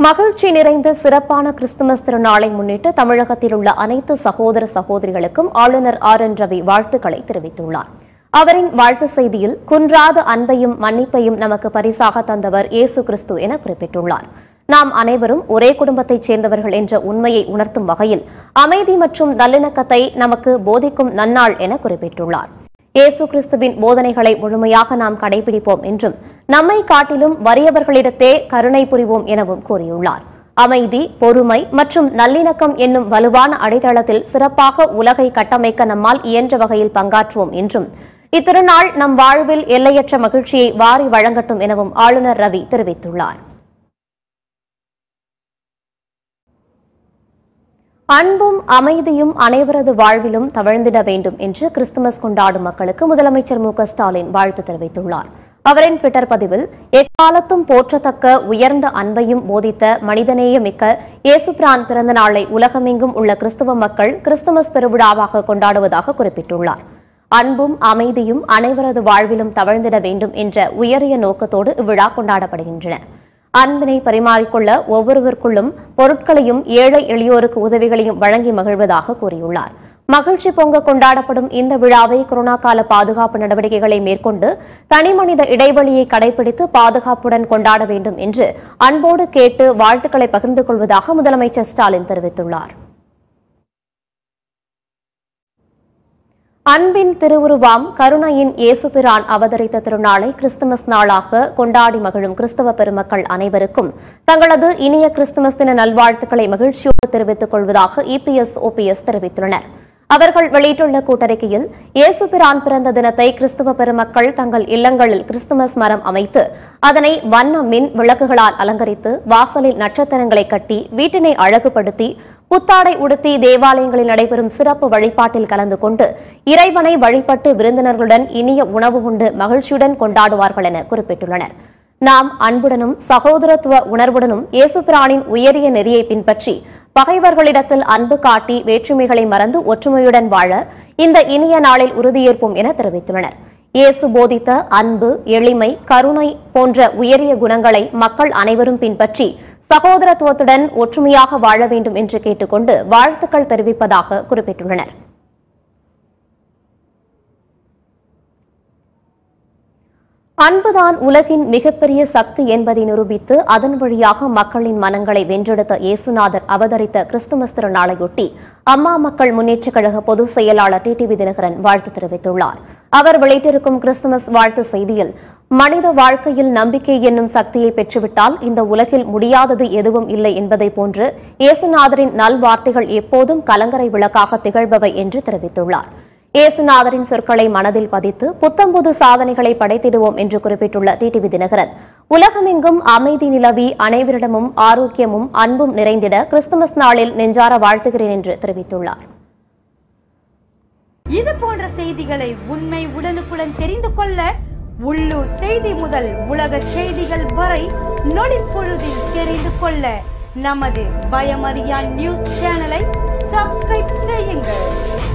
மகிழ்ச்சி நிறைந்த சிறப்பான கிறிஸ்துமஸ் திருநாளை முன்னிட்டு தமிழகத்தில் உள்ள அனைத்து சகோதர சகோதரிகளுக்கும் ஆளுநர் ஆர் என் ரவி வாழ்த்துக்களை தெரிவித்துள்ளார் அவரின் வாழ்த்து செய்தியில் குன்றாத அன்பையும் மன்னிப்பையும் நமக்கு பரிசாக தந்தவர் இயேசு கிறிஸ்து என குறிப்பிட்டுள்ளார் நாம் அனைவரும் ஒரே குடும்பத்தைச் சேர்ந்தவர்கள் என்ற உண்மையை உணர்த்தும் வகையில் அமைதி மற்றும் நல்லிணக்கத்தை நமக்கு போதிக்கும் நன்னாள் என குறிப்பிட்டுள்ளார் இயேசு கிறிஸ்துவின் போதனைகளை முழுமையாக நாம் கடைபிடிப்போம் என்றும் நம்மை காட்டிலும் வறியவர்களிடத்தே கருணை புரிவோம் எனவும் கூறியுள்ளார் அமைதி பொறுமை மற்றும் நல்லிணக்கம் என்னும் வலுவான அடித்தளத்தில் சிறப்பாக உலகை கட்டமைக்க நம்மால் இயன்ற வகையில் பங்காற்றுவோம் என்றும் இத்திருநாள் நம் வாழ்வில் எல்லையற்ற மகிழ்ச்சியை வாரி வழங்கட்டும் எனவும் ஆளுநர் ரவி தெரிவித்துள்ளார் அன்பும் அமைதியும் அனைவரது வாழ்விலும் தவழ்ந்திட வேண்டும் என்று கிறிஸ்துமஸ் கொண்டாடும் மக்களுக்கு முதலமைச்சர் மு க ஸ்டாலின் வாழ்த்து தெரிவித்துள்ளார் அவரின் ட்விட்டர் பதிவில் எக்காலத்தும் போற்றத்தக்க உயர்ந்த அன்பையும் போதித்த மனிதநேய மிக்க இயேசுபிரான் பிறந்த நாளை உலகமெங்கும் உள்ள கிறிஸ்துவ மக்கள் கிறிஸ்துமஸ் பெருவிழாவாக கொண்டாடுவதாக குறிப்பிட்டுள்ளார் அன்பும் அமைதியும் அனைவரது வாழ்விலும் தவழ்ந்திட வேண்டும் என்ற உயரிய நோக்கத்தோடு இவ்விழா கொண்டாடப்படுகின்றன அன்பினை பரிமாறிக்கொள்ள ஒவ்வொருவருக்குள்ளும் பொருட்களையும் ஏழை எளியோருக்கு உதவிகளையும் வழங்கி மகிழ்வதாக கூறியுள்ளார் மகிழ்ச்சி பொங்க கொண்டாடப்படும் இந்த விழாவை கொரோனா கால பாதுகாப்பு நடவடிக்கைகளை மேற்கொண்டு தனிமனித இடைவெளியை கடைபிடித்து பாதுகாப்புடன் கொண்டாட வேண்டும் என்று அன்போடு கேட்டு வாழ்த்துக்களை பகிர்ந்து கொள்வதாக முதலமைச்சர் ஸ்டாலின் தெரிவித்துள்ளார் அன்பின் திருவுருவாம் கருணையின் இயேசுபிரான் அவதரித்த திருநாளை கிறிஸ்துமஸ் நாளாக கொண்டாடி மகிழும் கிறிஸ்தவ பெருமக்கள் அனைவருக்கும் தங்களது இனிய கிறிஸ்துமஸ் தின நல்வாழ்த்துக்களை மகிழ்ச்சியோடு தெரிவித்துக் கொள்வதாக இபிஎஸ் ஓபிஎஸ் தெரிவித்துள்ளனர் அவர்கள் வெளியிட்டுள்ள கூட்டறிக்கையில் இயேசுபிரான் பிறந்த தினத்தை கிறிஸ்துவ பெருமக்கள் தங்கள் இல்லங்களில் கிறிஸ்துமஸ் மரம் அமைத்து அதனை வண்ண மின் விளக்குகளால் அலங்கரித்து வாசலில் நட்சத்திரங்களை கட்டி வீட்டினை அழகுபடுத்தி புத்தாடை உடுத்தி தேவாலயங்களில் நடைபெறும் சிறப்பு வழிபாட்டில் கலந்து கொண்டு இறைவனை வழிபட்டு விருந்தினர்களுடன் இனிய உணவு உண்டு மகிழ்ச்சியுடன் கொண்டாடுவார்கள் என குறிப்பிட்டுள்ளனர் நாம் அன்புடனும் சகோதரத்துவ உணர்வுடனும் இயேசுபிரானின் உயரிய நெறியை பின்பற்றி பகைவர்களிடத்தில் அன்பு காட்டி வேற்றுமைகளை மறந்து ஒற்றுமையுடன் வாழ இந்த இனிய நாளில் உறுதியேற்போம் என தெரிவித்துள்ளனர் இயேசு போதித்த அன்பு எளிமை கருணை போன்ற உயரிய குணங்களை மக்கள் அனைவரும் பின்பற்றி சகோதரத்துவத்துடன் ஒற்றுமையாக வாழ வேண்டும் என்று கேட்டுக்கொண்டு வாழ்த்துக்கள் தெரிவிப்பதாக குறிப்பிட்டுள்ளனர் அன்புதான் உலகின் மிகப்பெரிய சக்தி என்பதை நிரூபித்து அதன் வழியாக மக்களின் மனங்களை வென்றெடுத்த இயேசுநாதர் அவதரித்த கிறிஸ்துமஸ் திருநாளையொட்டி அம்மா மக்கள் முன்னேற்றக் கழக பொதுச் செயலாளர் டிடிவி தினகரன் வாழ்த்து தெரிவித்துள்ளார் அவர் வெளியிட்டிருக்கும் கிறிஸ்துமஸ் வாழ்த்து செய்தியில் மனித வாழ்க்கையில் நம்பிக்கை என்னும் சக்தியை பெற்றுவிட்டால் இந்த உலகில் முடியாதது எதுவும் இல்லை என்பதை போன்று இயேசுநாதரின் நல்வார்த்தைகள் எப்போதும் கலங்கரை விளக்காக திகழ்பவை என்று தெரிவித்துள்ளார் இயேசுநாதரின் சொற்களை மனதில் பதித்து புத்தம்புது சாதனைகளை படைத்திடுவோம் என்று குறிப்பிட்டுள்ள டிடிவி தினகரன் உலகமெங்கும் அமைதி நிலவி அனைவரிடமும் ஆரோக்கியமும் அன்பும் நிறைந்திட கிறிஸ்துமஸ் நாளில் நெஞ்சார வாழ்த்துகிறேன் என்று தெரிவித்துள்ளார் இது போன்ற செய்திகளை உண்மை உடனுக்குடன் தெரிந்து கொள்ள உள்ளூர் செய்தி முதல் உலக செய்திகள் வரை நொடிப்பொழுதில் தெரிந்து கொள்ள நமது பயமறியான் நியூஸ் சேனலை சப்ஸ்கிரைப் செய்யுங்கள்